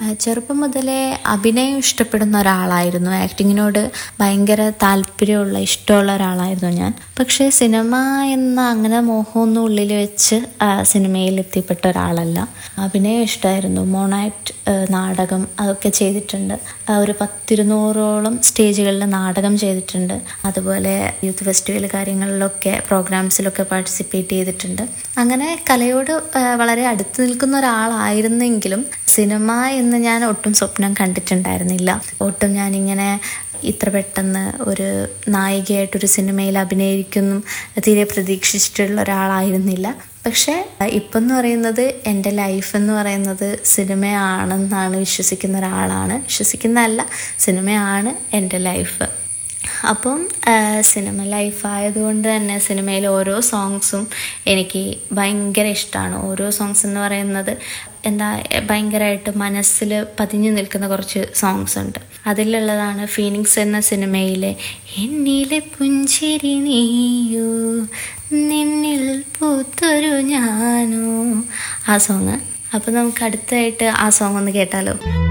ചെറുപ്പം മുതലേ അഭിനയം ഇഷ്ടപ്പെടുന്ന ഒരാളായിരുന്നു ആക്ടിങ്ങിനോട് ഭയങ്കര താല്പര്യമുള്ള ഇഷ്ടമുള്ള ഒരാളായിരുന്നു ഞാൻ പക്ഷേ സിനിമ എന്ന അങ്ങനെ മോഹമൊന്നും ഉള്ളിൽ വെച്ച് ആ, സിനിമയിൽ എത്തിപ്പെട്ട ഒരാളല്ല അഭിനയം ഇഷ്ടമായിരുന്നു മോണാക്ട് നാടകം അതൊക്കെ ചെയ്തിട്ടുണ്ട് ആ, ഒരു പത്തിരുന്നൂറോളം സ്റ്റേജുകളിൽ നാടകം ചെയ്തിട്ടുണ്ട് അതുപോലെ യൂത്ത് ഫെസ്റ്റിവൽ കാര്യങ്ങളിലൊക്കെ പ്രോഗ്രാംസിലൊക്കെ പാർട്ടിസിപ്പേറ്റ് ചെയ്തിട്ടുണ്ട് അങ്ങനെ കലയോട് ആ, വളരെ അടുത്ത് നിൽക്കുന്ന ഒരാളായിരുന്നെങ്കിലും സിനിമ എന്ന് ഞാൻ ഒട്ടും സ്വപ്നം കണ്ടിട്ടുണ്ടായിരുന്നില്ല ഒട്ടും ഞാനിങ്ങനെ ഇത്ര പെട്ടെന്ന് ഒരു നായികയായിട്ടൊരു സിനിമയിൽ അഭിനയിക്കുന്നു തീരെ പ്രതീക്ഷിച്ചിട്ടുള്ള ഒരാളായിരുന്നില്ല പക്ഷേ ഇപ്പം എന്ന് പറയുന്നത് എൻ്റെ ലൈഫ് എന്ന് പറയുന്നത് സിനിമയാണെന്നാണ് വിശ്വസിക്കുന്ന ഒരാളാണ് വിശ്വസിക്കുന്നതല്ല സിനിമയാണ് എൻ്റെ ലൈഫ് അപ്പം ആ, സിനിമ ലൈഫ് ആയതുകൊണ്ട് തന്നെ സിനിമയിലെ ഓരോ സോങ്സും എനിക്ക് ഭയങ്കര ഇഷ്ടമാണ് ഓരോ സോങ്സ് എന്ന് പറയുന്നത് എന്താ ഭയങ്കരമായിട്ട് മനസ്സിൽ പതിഞ്ഞു നിൽക്കുന്ന കുറച്ച് സോങ്സ് ഉണ്ട് അതിലുള്ളതാണ് ഫീനിങ്സ് എന്ന സിനിമയിലെ എന്നിലെ പുഞ്ചിരി നീയോ നിന്നിൽ പൂത്തൊരു ഞാനോ ആ സോങ് അപ്പോൾ നമുക്ക് അടുത്തായിട്ട് ആ സോങ് ഒന്ന് കേട്ടാലോ